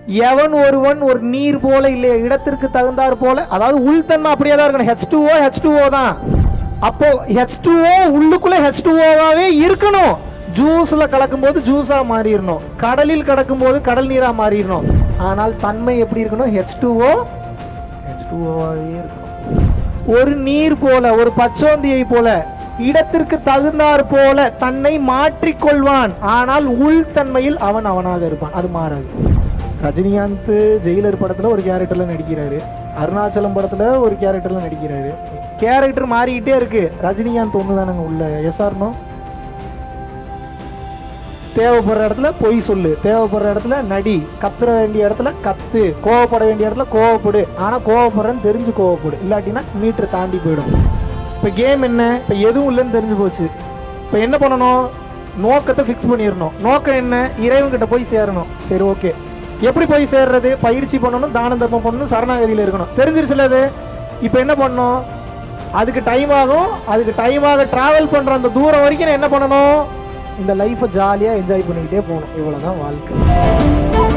எவன் ஒருவன் ஒரு நீர் போல இல்லையா இடத்திற்கு தகுந்தாற் போல அதாவது உள்தன்மை அப்படியே தான் இருக்கணும் ஹெச் டூஓ ஹெச் டூஓ தான் அப்போ ஹெச் டூஓ உள்ளுக்குள்ள ஹெச் டூஓவாவே இருக்கணும் ஜூஸ்ல கலக்கும்போது ஜூஸா மாறிடணும் கடலில் கலக்கும்போது கடல் நீரா மாறிடணும் ஆனால் தன்மை எப்படி இருக்கணும் ஹெச் டூஓ ஹெச் டூஓவாவே இருக்கணும் ஒரு நீர் போல ஒரு பச்சோந்தியை போல இடத்திற்கு தகுந்தாற் போல தன்னை மாற்றிக்கொள்வான் ஆனால் உள்தன்மையில் அவன் அவனாக இருப்பான் அது மாறாது ரஜினிகாந்த் ஜெயிலர் படத்துல ஒரு கேரக்டர்ல நடிக்கிறாரு அருணாச்சலம் படத்துல ஒரு கேரக்டர்ல நடிக்கிறாரு கேரக்டர் மாறிக்கிட்டே இருக்கு ரஜினிகாந்த் ஒன்று தானங்க உள்ள எஸ்ஆர்னோ தேவைப்படுற இடத்துல பொய் சொல்லு தேவைப்படுற இடத்துல நடி கத்துற வேண்டிய இடத்துல கத்து கோவப்பட வேண்டிய இடத்துல கோவப்படு ஆனால் கோவப்படுறேன்னு தெரிஞ்சு கோவப்படு இல்லாட்டினா மீட்டர் தாண்டி போயிடும் இப்போ கேம் என்ன இப்போ எதுவும் இல்லைன்னு தெரிஞ்சு போச்சு இப்போ என்ன பண்ணணும் நோக்கத்தை ஃபிக்ஸ் பண்ணிடணும் நோக்கம் என்ன இறைவன்கிட்ட போய் சேரணும் சரி ஓகே எப்படி போய் சேர்றது பயிற்சி பண்ணணும் தானம் தர்மம் பண்ணணும் சரணாகதியில் இருக்கணும் தெரிஞ்சிருச்சுல அது இப்போ என்ன பண்ணணும் அதுக்கு டைம் ஆகும் அதுக்கு டைம் ஆக ட்ராவல் பண்ணுற அந்த தூரம் வரைக்கும் நான் என்ன பண்ணணும் இந்த லைஃப்பை ஜாலியாக என்ஜாய் பண்ணிக்கிட்டே போகணும் இவ்வளோதான் வாழ்க்கை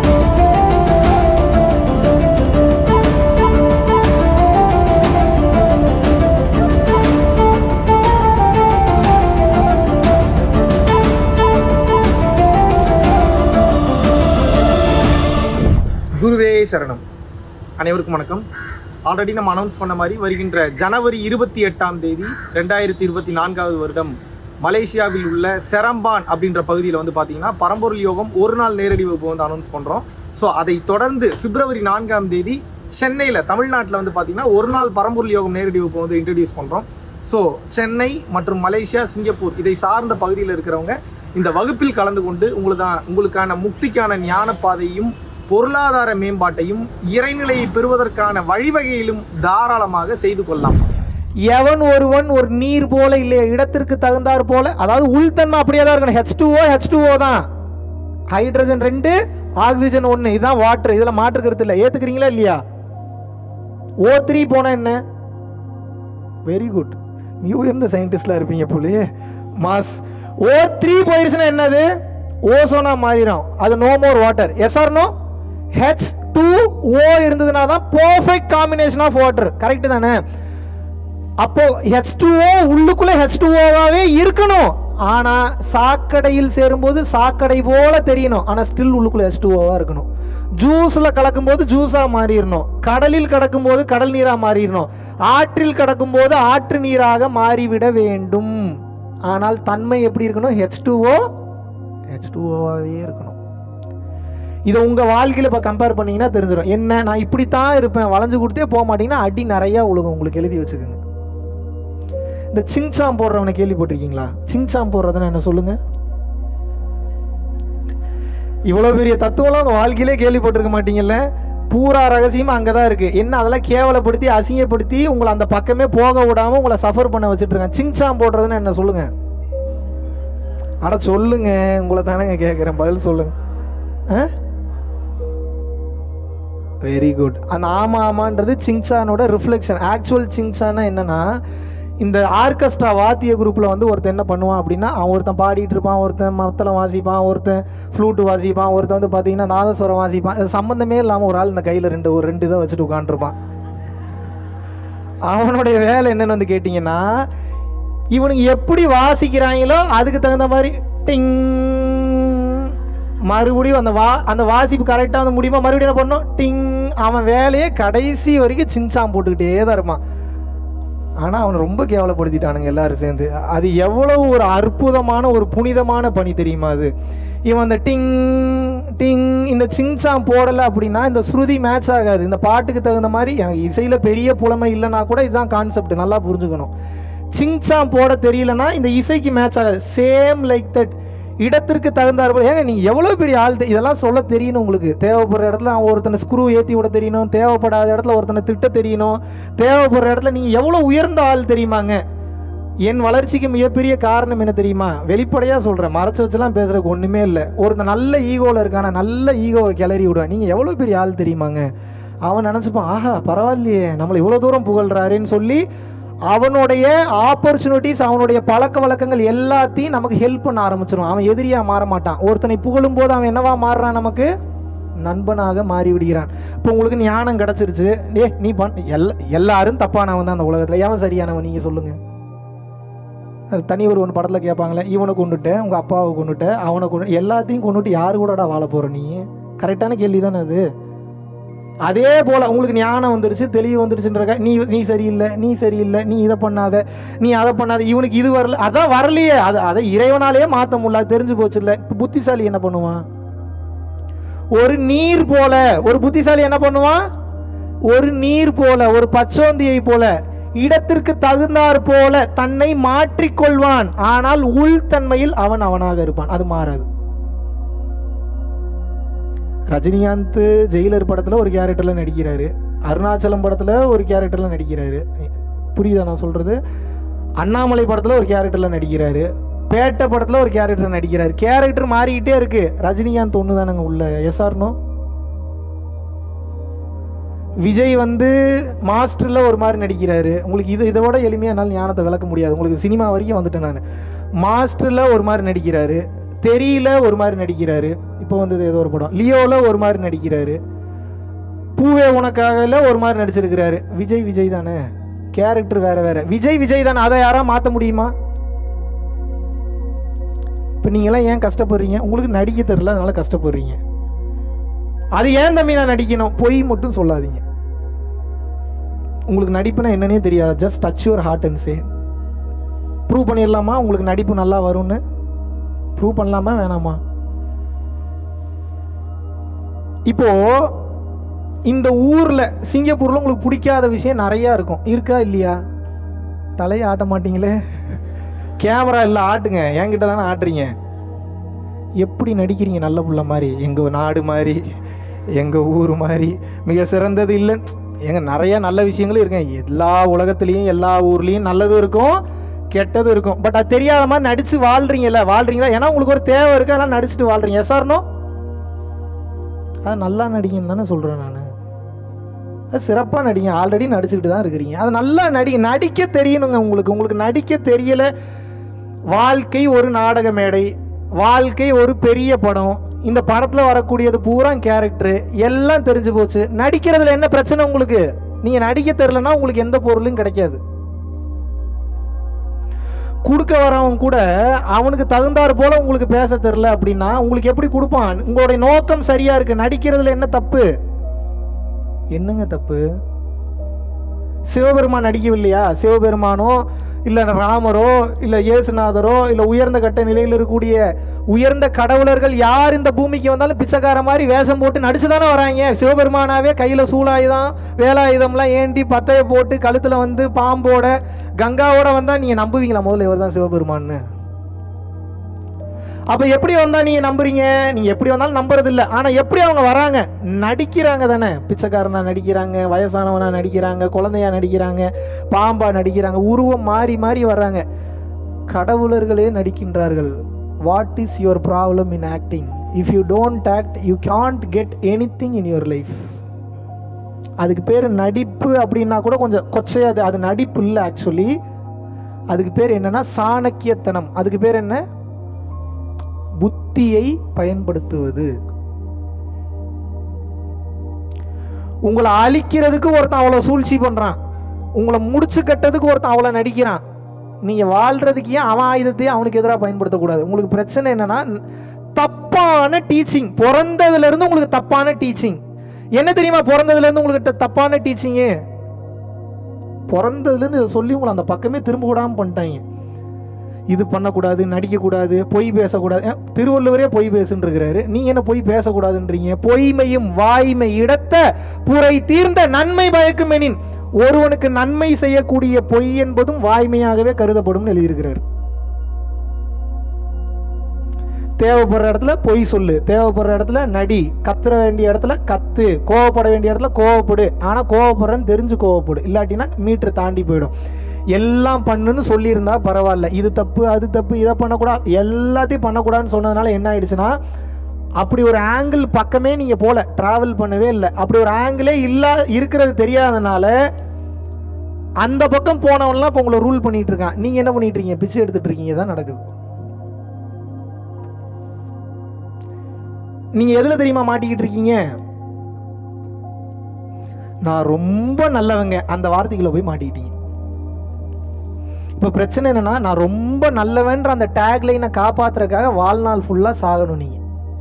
குருவே சரணம் அனைவருக்கும் வணக்கம் ஆல்ரெடி நம்ம அனௌன்ஸ் பண்ண மாதிரி வருகின்ற ஜனவரி இருபத்தி எட்டாம் தேதி ரெண்டாயிரத்தி இருபத்தி நான்காவது வருடம் மலேசியாவில் உள்ள செரம்பான் அப்படின்ற பகுதியில் வந்து பார்த்தீங்கன்னா பரம்பொருள் யோகம் ஒரு நாள் நேரடி வகுப்பு வந்து அனௌன்ஸ் பண்ணுறோம் ஸோ அதை தொடர்ந்து பிப்ரவரி நான்காம் தேதி சென்னையில் தமிழ்நாட்டில் வந்து பார்த்தீங்கன்னா ஒரு நாள் பரம்பொருள் யோகம் நேரடி வகுப்பு வந்து இன்ட்ரடியூஸ் பண்ணுறோம் ஸோ சென்னை மற்றும் மலேசியா சிங்கப்பூர் இதை சார்ந்த பகுதியில் இருக்கிறவங்க இந்த வகுப்பில் கலந்து கொண்டு உங்களுக்கான உங்களுக்கான முக்திக்கான ஞான பாதையும் பொருளாதார மேம்பாட்டையும் இறைநிலையை பெறுவதற்கான வழிவகையிலும் தாராளமாக செய்து கொள்ளலாம் எவன் ஒருவன் ஒரு நீர் போல இல்லையா இடத்திற்கு தகுந்தாற் போல அதாவது உள்தன்மை அப்படியே தான் இருக்கணும் ஹெச் டூஓ ஹெச் டூஓ தான் ஹைட்ரஜன் ரெண்டு ஆக்சிஜன் ஒன்று இதுதான் வாட்டர் இதில் மாற்று கருத்து இல்லை ஏற்றுக்கிறீங்களா இல்லையா ஓ த்ரீ போனால் என்ன வெரி குட் நீ உயர்ந்த சயின்டிஸ்டாக இருப்பீங்க போலயே மாஸ் ஓ த்ரீ போயிருச்சுன்னா என்னது ஓசோனா மாறிடும் அது no more water yes or no H two O இருந்ததுனா தான் perfect combination of water correct தானே அப்போ ஹெச் டூஓ உள்ளுக்குள்ள ஹெச் டூஓவாவே இருக்கணும் ஆனா சாக்கடையில் சேரும்போது சாக்கடை போல தெரியணும் ஆனா ஸ்டில் உள்ளுக்குள்ள ஹெச் டூஓவா இருக்கணும் ஜூஸ்ல கலக்கும்போது ஜூஸா மாறிடணும் கடலில் கடக்கும்போது கடல் நீரா மாறிடணும் ஆற்றில் கடக்கும்போது ஆற்று நீராக மாறிவிட வேண்டும் ஆனால் தன்மை எப்படி இருக்கணும் ஹெச் டூஓ ஹெச் டூஓவாகவே இருக்கணும் இதை உங்கள் வாழ்க்கையில் இப்போ கம்பேர் பண்ணீங்கன்னா தெரிஞ்சிடும் என்ன நான் இப்படித்தான் இருப்பேன் வளைஞ்சு கொடுத்தே போக மாட்டீங்கன்னா அடி நிறையா உழுகும் உங்களுக்கு எழுதி வச்சுக்கோங்க இந்த சிங்சாம் போடுறவனை கேள்விப்பட்டிருக்கீங்களா சிங்சாம் போடுறதுன்னு என்ன சொல்லுங்க இவ்வளோ பெரிய தத்துவம்லாம் உங்கள் வாழ்க்கையிலே கேள்விப்பட்டிருக்க மாட்டீங்கல்ல பூரா ரகசியமாக அங்கே தான் இருக்குது என்ன அதெல்லாம் கேவலப்படுத்தி அசிங்கப்படுத்தி உங்களை அந்த பக்கமே போக விடாமல் உங்களை சஃபர் பண்ண வச்சுட்டு இருக்காங்க சிங்சாம் போடுறதுன்னு என்ன சொல்லுங்க அட சொல்லுங்க உங்களை தானேங்க கேட்குறேன் பதில் சொல்லுங்க ஆ வெரி குட் அந்த ஆமா ஆமான்றது சிங்சானோட ரிஃப்ளெக்ஷன் ஆக்சுவல் சிங்சானா என்னன்னா இந்த ஆர்கெஸ்ட்ரா வாத்திய குரூப்பில் வந்து ஒருத்தன் என்ன பண்ணுவான் அப்படின்னா அவன் ஒருத்தன் பாடிட்டு இருப்பான் ஒருத்தன் மத்தளம் வாசிப்பான் ஒருத்தன் ஃப்ளூட்டு வாசிப்பான் ஒருத்தன் வந்து பார்த்தீங்கன்னா நாதஸ்வரம் வாசிப்பான் இது சம்மந்தமே இல்லாமல் ஒரு ஆள் இந்த கையில் ரெண்டு ஒரு ரெண்டு இதை வச்சுட்டு உட்காந்துருப்பான் அவனுடைய வேலை என்னன்னு வந்து கேட்டிங்கன்னா இவனுங்க எப்படி வாசிக்கிறாங்களோ அதுக்கு தகுந்த மாதிரி டிங் மறுபடியும் அந்த வா அந்த வாசிப்பு கரெக்டாக வந்து முடியுமா மறுபடியும் என்ன பண்ணணும் டிங் அவன் வேலையே கடைசி வரைக்கும் சின்சாம் போட்டுக்கிட்டே தான் இருப்பான் ஆனால் அவனை ரொம்ப கேவலப்படுத்திட்டானுங்க எல்லாரும் சேர்ந்து அது எவ்வளவு ஒரு அற்புதமான ஒரு புனிதமான பணி தெரியுமா அது இவன் அந்த டிங் டிங் இந்த சிங்சாம் போடலை அப்படின்னா இந்த ஸ்ருதி மேட்ச் ஆகாது இந்த பாட்டுக்கு தகுந்த மாதிரி எனக்கு இசையில் பெரிய புலமை இல்லைன்னா கூட இதுதான் கான்செப்ட் நல்லா புரிஞ்சுக்கணும் சிங்சாம் போட தெரியலனா இந்த இசைக்கு மேட்ச் ஆகாது சேம் லைக் தட் இடத்திற்கு தகுந்தார் போல ஏங்க நீங்கள் எவ்வளோ பெரிய ஆள் தெ- இதெல்லாம் சொல்ல தெரியணும் உங்களுக்கு தேவைப்படுற இடத்துல அவன் ஒருத்தனை ஸ்க்ரூ ஏற்றி விட தெரியணும் தேவைப்படாத இடத்துல ஒருத்தனை திட்ட தெரியணும் தேவைப்படுற இடத்துல நீங்கள் எவ்வளோ உயர்ந்த ஆள் தெரியுமாங்க என் வளர்ச்சிக்கு மிகப்பெரிய காரணம் என்ன தெரியுமா வெளிப்படையாக சொல்கிறேன் மறைச்சு வச்சுலாம் பேசுறதுக்கு ஒன்றுமே இல்லை ஒருத்தன் நல்ல ஈகோவில் இருக்கான நல்ல ஈகோவை கிளறி விடுவேன் நீங்கள் எவ்வளோ பெரிய ஆள் தெரியுமாங்க அவன் நினச்சிப்பான் ஆஹா பரவாயில்லையே நம்மளை இவ்வளோ தூரம் புகழ்றாருன்னு சொல்லி அவனுடைய ஆப்பர்ச்சுனிட்டிஸ் அவனுடைய பழக்க வழக்கங்கள் எல்லாத்தையும் நமக்கு ஹெல்ப் பண்ண ஆரம்பிச்சிடும் அவன் எதிரியாக மாற மாட்டான் ஒருத்தனை புகழும் போது அவன் என்னவா மாறுறான் நமக்கு நண்பனாக மாறி விடுகிறான் இப்போ உங்களுக்கு ஞானம் கிடச்சிருச்சு டே நீ பண் எல்லா எல்லாரும் தப்பானவன் தான் அந்த உலகத்தில் எவன் சரியானவன் நீங்கள் சொல்லுங்கள் அது தனி ஒரு ஒன்று படத்தில் கேட்பாங்களே இவனை கொண்டுட்டேன் உங்கள் அப்பாவை கொண்டுட்டேன் அவனை கொண்டு எல்லாத்தையும் கொண்டுட்டு யாரு கூடடா வாழ போகிற நீ கரெக்டான கேள்வி தானே அது அதே போல் உங்களுக்கு ஞானம் வந்துடுச்சு தெளிவு வந்துடுச்சுன்றக்க நீ நீ சரியில்லை நீ சரியில்லை நீ இதை பண்ணாத நீ அதை பண்ணாத இவனுக்கு இது வரல அதான் வரலையே அது அதை இறைவனாலேயே மாற்ற முடியல அது தெரிஞ்சு போச்சு இல்லை இப்போ புத்திசாலி என்ன பண்ணுவான் ஒரு நீர் போல ஒரு புத்திசாலி என்ன பண்ணுவான் ஒரு நீர் போல ஒரு பச்சோந்தியை போல இடத்திற்கு தகுந்தாற் போல தன்னை மாற்றிக்கொள்வான் ஆனால் உள்தன்மையில் அவன் அவனாக இருப்பான் அது மாறாது ரஜினிகாந்த் ஜெயிலர் படத்தில் ஒரு கேரக்டரில் நடிக்கிறாரு அருணாச்சலம் படத்தில் ஒரு கேரக்டரில் நடிக்கிறாரு புரியுதா நான் சொல்கிறது அண்ணாமலை படத்தில் ஒரு கேரக்டரில் நடிக்கிறாரு பேட்டை படத்தில் ஒரு கேரக்டர் நடிக்கிறாரு கேரக்டர் மாறிக்கிட்டே இருக்கு ரஜினிகாந்த் ஒன்று தானங்க உள்ள எஸ்ஆர்னோ விஜய் வந்து மாஸ்டரில் ஒரு மாதிரி நடிக்கிறாரு உங்களுக்கு இது இதை விட எளிமையாக என்னால் ஞானத்தை விளக்க முடியாது உங்களுக்கு சினிமா வரைக்கும் வந்துட்டேன் நான் மாஸ்டரில் ஒரு மாதிரி நடிக்கிறாரு தெரியல ஒரு மாதிரி நடிக்கிறாரு இப்போ வந்தது ஏதோ ஒரு படம் லியோவில் ஒரு மாதிரி நடிக்கிறாரு பூவே உனக்காகல ஒரு மாதிரி நடிச்சிருக்கிறாரு விஜய் விஜய் தானே கேரக்டர் வேற வேற விஜய் விஜய் தானே அதை யாரா மாற்ற முடியுமா இப்போ நீங்களாம் ஏன் கஷ்டப்படுறீங்க உங்களுக்கு நடிக்க தெரியல அதனால கஷ்டப்படுறீங்க அது ஏன் தம்பி நான் நடிக்கணும் பொய் மட்டும் சொல்லாதீங்க உங்களுக்கு நடிப்புனா என்னன்னே தெரியாது just touch your heart and say prove பண்ணிடலாமா உங்களுக்கு நடிப்பு நல்லா வரும்னு ப்ரூவ் பண்ணலாமா வேணாமா இப்போ இந்த ஊரில் சிங்கப்பூரில் உங்களுக்கு பிடிக்காத விஷயம் நிறையா இருக்கும் இருக்கா இல்லையா தலையை ஆட்ட மாட்டீங்களே கேமரா இல்லை ஆட்டுங்க என்கிட்ட தானே ஆட்டுறீங்க எப்படி நடிக்கிறீங்க நல்ல புள்ள மாதிரி எங்கள் நாடு மாதிரி எங்கள் ஊர் மாதிரி மிக சிறந்தது இல்லைன்னு எங்க நிறைய நல்ல விஷயங்களும் இருக்கேன் எல்லா உலகத்துலேயும் எல்லா ஊர்லேயும் நல்லதும் இருக்கும் கெட்டதும் இருக்கும் பட் அது தெரியாத மாதிரி நடித்து வாழ்றீங்கல்ல வாழ்றீங்களா ஏன்னா உங்களுக்கு ஒரு தேவை இருக்கு அதெல்லாம் நடிச்சுட்டு வாழ்றீங்க எஸ்ஆர்னோ அது நல்லா நடிங்கன்னு தானே சொல்கிறேன் நான் அது சிறப்பாக நடிங்க ஆல்ரெடி நடிச்சுக்கிட்டு தான் இருக்கிறீங்க அது நல்லா நடி நடிக்க தெரியணுங்க உங்களுக்கு உங்களுக்கு நடிக்க தெரியல வாழ்க்கை ஒரு நாடக மேடை வாழ்க்கை ஒரு பெரிய படம் இந்த படத்தில் வரக்கூடியது பூரா கேரக்டரு எல்லாம் தெரிஞ்சு போச்சு நடிக்கிறதுல என்ன பிரச்சனை உங்களுக்கு நீங்கள் நடிக்க தெரிலனா உங்களுக்கு எந்த பொருளும் கிடைக்காது கொடுக்க வரவன் கூட அவனுக்கு தகுந்தாற் போல உங்களுக்கு பேச தெரில அப்படின்னா உங்களுக்கு எப்படி கொடுப்பான் உங்களுடைய நோக்கம் சரியா இருக்கு நடிக்கிறதுல என்ன தப்பு என்னங்க தப்பு சிவபெருமான் நடிக்கவில்லையா சிவபெருமானோ இல்லை ராமரோ இல்லை இயேசுநாதரோ இல்லை உயர்ந்த கட்ட நிலையில் இருக்கக்கூடிய உயர்ந்த கடவுளர்கள் யார் இந்த பூமிக்கு வந்தாலும் பிச்சைக்கார மாதிரி வேஷம் போட்டு நடிச்சு தானே வராங்க சிவபெருமானாவே கையில் சூலாயுதம் வேலாயுதம்லாம் ஏண்டி பட்டையை போட்டு கழுத்தில் வந்து பாம்போட கங்காவோட வந்தால் நீங்கள் நம்புவீங்களா முதல்ல இவர் தான் சிவபெருமான்னு அப்போ எப்படி வந்தால் நீங்கள் நம்புறீங்க நீங்கள் எப்படி வந்தாலும் நம்புறது இல்லை ஆனால் எப்படி அவங்க வராங்க நடிக்கிறாங்க தானே பிச்சைக்காரனா நடிக்கிறாங்க வயசானவனா நடிக்கிறாங்க குழந்தையா நடிக்கிறாங்க பாம்பா நடிக்கிறாங்க உருவம் மாறி மாறி வர்றாங்க கடவுளர்களே நடிக்கின்றார்கள் what is your problem in acting if you don't act you can't get anything in your life அதுக்கு பேர் நடிப்பு அப்படின்னா கூட கொஞ்சம் கொச்சையாது அது நடிப்பு இல்லை ஆக்சுவலி அதுக்கு பேர் என்னன்னா சாணக்கியத்தனம் அதுக்கு பேர் என்ன புத்தியை பயன்படுத்துவது உங்களை அழிக்கிறதுக்கு ஒருத்தன் அவ்வளோ சூழ்ச்சி பண்ணுறான் உங்களை முடிச்சு கட்டதுக்கு ஒருத்தன் அவ்வளோ நடிக்கிறான் நீங்கள் வாழ்கிறதுக்கு ஏன் அவன் ஆயுதத்தையே அவனுக்கு எதிராக பயன்படுத்தக்கூடாது உங்களுக்கு பிரச்சனை என்னன்னா தப்பான டீச்சிங் பிறந்ததுலேருந்து உங்களுக்கு தப்பான டீச்சிங் என்ன தெரியுமா பிறந்ததுலேருந்து உங்களுக்கு த- தப்பான டீச்சிங்கு பிறந்ததுலேருந்து இதை சொல்லி உங்களை அந்த பக்கமே திரும்ப விடாமல் பண்ணிட்டாங்க இது பண்ணக்கூடாது நடிக்கக்கூடாது பொய் பேசக்கூடாது ஏன், திருவள்ளுவரே பொய் பேசுன்றிருக்கிறாரு நீங்க என்ன பொய் பேசக்கூடாதுன்றீங்க பொய்மையும் வாய்மை இடத்த புரை தீர்ந்த நன்மை பயக்கும் எனின் ஒருவனுக்கு நன்மை செய்யக்கூடிய பொய் என்பதும் வாய்மையாகவே கருதப்படும் எழுதியிருக்கிறார் தேவைப்படுற இடத்துல பொய் சொல்லு தேவைப்படுற இடத்துல நடி கத்துற வேண்டிய இடத்துல கத்து கோவப்பட வேண்டிய இடத்துல கோவப்படு ஆனால் கோவப்படுறேன்னு தெரிஞ்சு கோவப்படு இல்லாட்டினா மீட்டர் தாண்டி போயிடும் எல்லாம் பண்ணுன்னு சொல்லியிருந்தா பரவாயில்ல இது தப்பு அது தப்பு இதை பண்ணக்கூடாது எல்லாத்தையும் பண்ணக்கூடாதுன்னு சொன்னதுனால என்ன ஆயிடுச்சுன்னா அப்படி ஒரு ஆங்கிள் பக்கமே நீங்கள் போல ட்ராவல் பண்ணவே இல்லை அப்படி ஒரு ஆங்கிளே இல்லா இருக்கிறது தெரியாதனால அந்த பக்கம் போனவன்லாம் இப்போ உங்களை ரூல் பண்ணிட்டு இருக்கான் நீங்கள் என்ன பண்ணிட்டு இருக்கீங்க பிச்சை எடுத்துட்டு இருக்கீங்க தான் நடக்குது நீங்கள் எதில் தெரியுமா மாட்டிக்கிட்டு இருக்கீங்க நான் ரொம்ப நல்லவங்க அந்த வார்த்தைக்குள்ள போய் மாட்டிக்கிட்டீங்க இப்போ பிரச்சனை என்னன்னா நான் ரொம்ப நல்லவன்ற அந்த டேக்லைனை காப்பாத்துறதுக்காக வாழ்நாள் ஃபுல்லாக சாகணும் நீங்கள்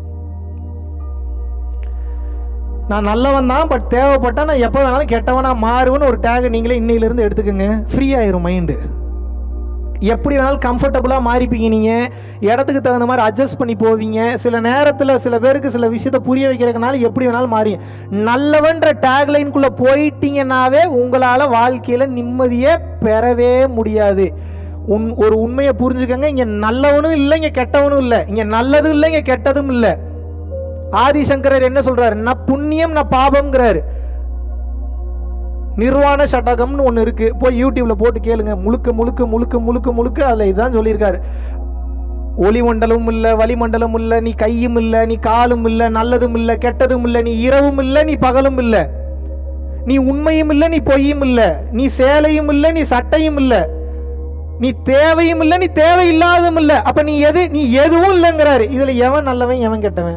நான் நல்லவன் தான் பட் தேவைப்பட்டா நான் எப்போ வேணாலும் கெட்டவனா மாறுவேன்னு ஒரு டேக் நீங்களே இன்னையிலேருந்து எடுத்துக்கோங்க ஃப்ரீ ஆயிரும் மைண்டு எப்படி வேணாலும் கம்ஃபர்டபுளாக மாறிப்பீங்க நீங்கள் இடத்துக்கு தகுந்த மாதிரி அட்ஜஸ்ட் பண்ணி போவீங்க சில நேரத்தில் சில பேருக்கு சில விஷயத்த புரிய வைக்கிறதுனால எப்படி வேணாலும் மாறி நல்லவன்ற டேக்லைனுக்குள்ளே போயிட்டீங்கன்னாவே உங்களால் வாழ்க்கையில் நிம்மதியே பெறவே முடியாது உன் ஒரு உண்மையை புரிஞ்சுக்கங்க இங்கே நல்லவனும் இல்லை இங்கே கெட்டவனும் இல்லை இங்கே நல்லதும் இல்லை இங்கே கெட்டதும் இல்லை ஆதிசங்கரர் என்ன சொல்றாரு நான் புண்ணியம் நான் பாபம்ங்கிறாரு நிர்வாண சட்டகம்னு ஒன்று இருக்கு போய் யூடியூப்ல போட்டு கேளுங்க முழுக்க முழுக்க முழுக்க முழுக்க முழுக்க அதில் இதுதான் சொல்லியிருக்காரு ஒளி மண்டலமும் இல்லை வளிமண்டலமும் இல்லை நீ கையும் இல்லை நீ காலும் இல்லை நல்லதும் இல்லை கெட்டதும் இல்லை நீ இரவும் இல்லை நீ பகலும் இல்லை நீ உண்மையும் இல்லை நீ பொய்யும் இல்லை நீ சேலையும் இல்லை நீ சட்டையும் இல்லை நீ தேவையும் இல்லை நீ தேவையில்லாததும் இல்லை அப்ப நீ எது நீ எதுவும் இல்லைங்கிறாரு இதுல எவன் நல்லவன் எவன் கெட்டவன்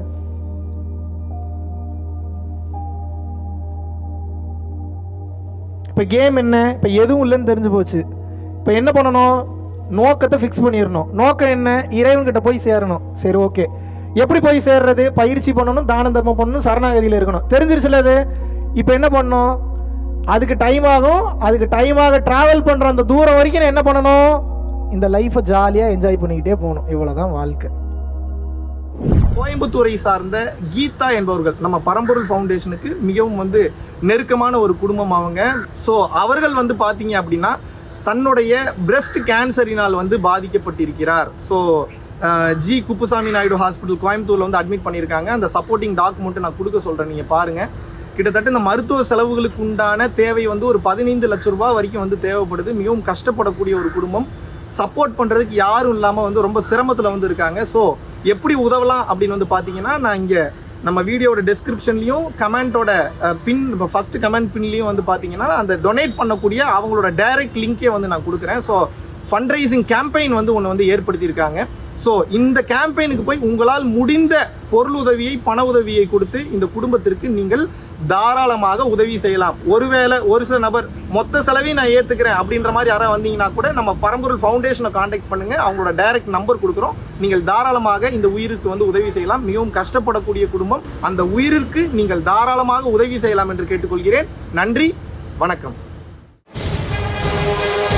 இப்போ கேம் என்ன இப்போ எதுவும் இல்லைன்னு தெரிஞ்சு போச்சு இப்போ என்ன பண்ணணும் நோக்கத்தை ஃபிக்ஸ் பண்ணிடணும் நோக்கம் என்ன இறைவன்கிட்ட போய் சேரணும் சரி ஓகே எப்படி போய் சேர்றது பயிற்சி பண்ணணும் தான தர்மம் பண்ணணும் சரணாகதியில் இருக்கணும் தெரிஞ்சிருச்சுல அது இப்போ என்ன பண்ணணும் அதுக்கு டைம் ஆகும் அதுக்கு டைம் ஆக ட்ராவல் பண்ணுற அந்த தூரம் வரைக்கும் நான் என்ன பண்ணணும் இந்த லைஃப்பை ஜாலியாக என்ஜாய் பண்ணிக்கிட்டே போகணும் இவ்வளோதான் வாழ்க்கை கோயம்புத்தூரை சார்ந்த கீதா என்பவர்கள் நம்ம பரம்பொருள் ஃபவுண்டேஷனுக்கு மிகவும் வந்து நெருக்கமான ஒரு குடும்பம் அவங்க ஸோ அவர்கள் வந்து பார்த்தீங்க அப்படின்னா தன்னுடைய பிரஸ்ட் கேன்சரினால் வந்து பாதிக்கப்பட்டிருக்கிறார் so G Kuppusamy Naidu hospital கோயம்புத்தூரில் வந்து அட்மிட் பண்ணியிருக்காங்க அந்த சப்போர்ட்டிங் டாக்குமெண்ட்டை நான் கொடுக்க சொல்கிறேன் நீங்கள் பாருங்கள் கிட்டத்தட்ட இந்த மருத்துவ செலவுகளுக்கு உண்டான தேவை வந்து ஒரு பதினைந்து லட்ச ரூபாய் வரைக்கும் வந்து தேவைப்படுது மிகவும் கஷ்டப்படக்கூடிய ஒரு குடும்பம் சப்போர்ட் பண்ணுறதுக்கு யாரும் இல்லாமல் வந்து ரொம்ப சிரமத்தில் வந்து இருக்காங்க ஸோ எப்படி உதவலாம் அப்படின்னு வந்து பார்த்தீங்கன்னா நான் இங்கே நம்ம வீடியோட டெஸ்கிரிப்ஷன்லையும் கமெண்ட்டோட பின் இப்போ ஃபஸ்ட்டு கமெண்ட் பின்லேயும் வந்து பார்த்தீங்கன்னா அந்த டொனேட் பண்ணக்கூடிய அவங்களோட டைரக்ட் லிங்க்கே வந்து நான் கொடுக்குறேன் ஸோ ஃபண்ட்ரைசிங் கேம்பெயின் வந்து ஒன்று வந்து ஏற்படுத்தியிருக்காங்க ஸோ இந்த கேம்பெயினுக்கு போய் உங்களால் முடிந்த பொருள் உதவியை பண உதவியை கொடுத்து இந்த குடும்பத்திற்கு நீங்கள் தாராளமாக உதவி செய்யலாம் ஒருவேளை ஒரு சில நபர் மொத்த செலவையும் நான் ஏற்றுக்கிறேன் அப்படின்ற மாதிரி யாராவது வந்தீங்கன்னா கூட நம்ம பரம்பொருள் ஃபவுண்டேஷனை காண்டாக்ட் பண்ணுங்கள் அவங்களோட டைரக்ட் நம்பர் கொடுக்குறோம் நீங்கள் தாராளமாக இந்த உயிருக்கு வந்து உதவி செய்யலாம் மிகவும் கஷ்டப்படக்கூடிய குடும்பம் அந்த உயிருக்கு நீங்கள் தாராளமாக உதவி செய்யலாம் என்று கேட்டுக்கொள்கிறேன் நன்றி வணக்கம்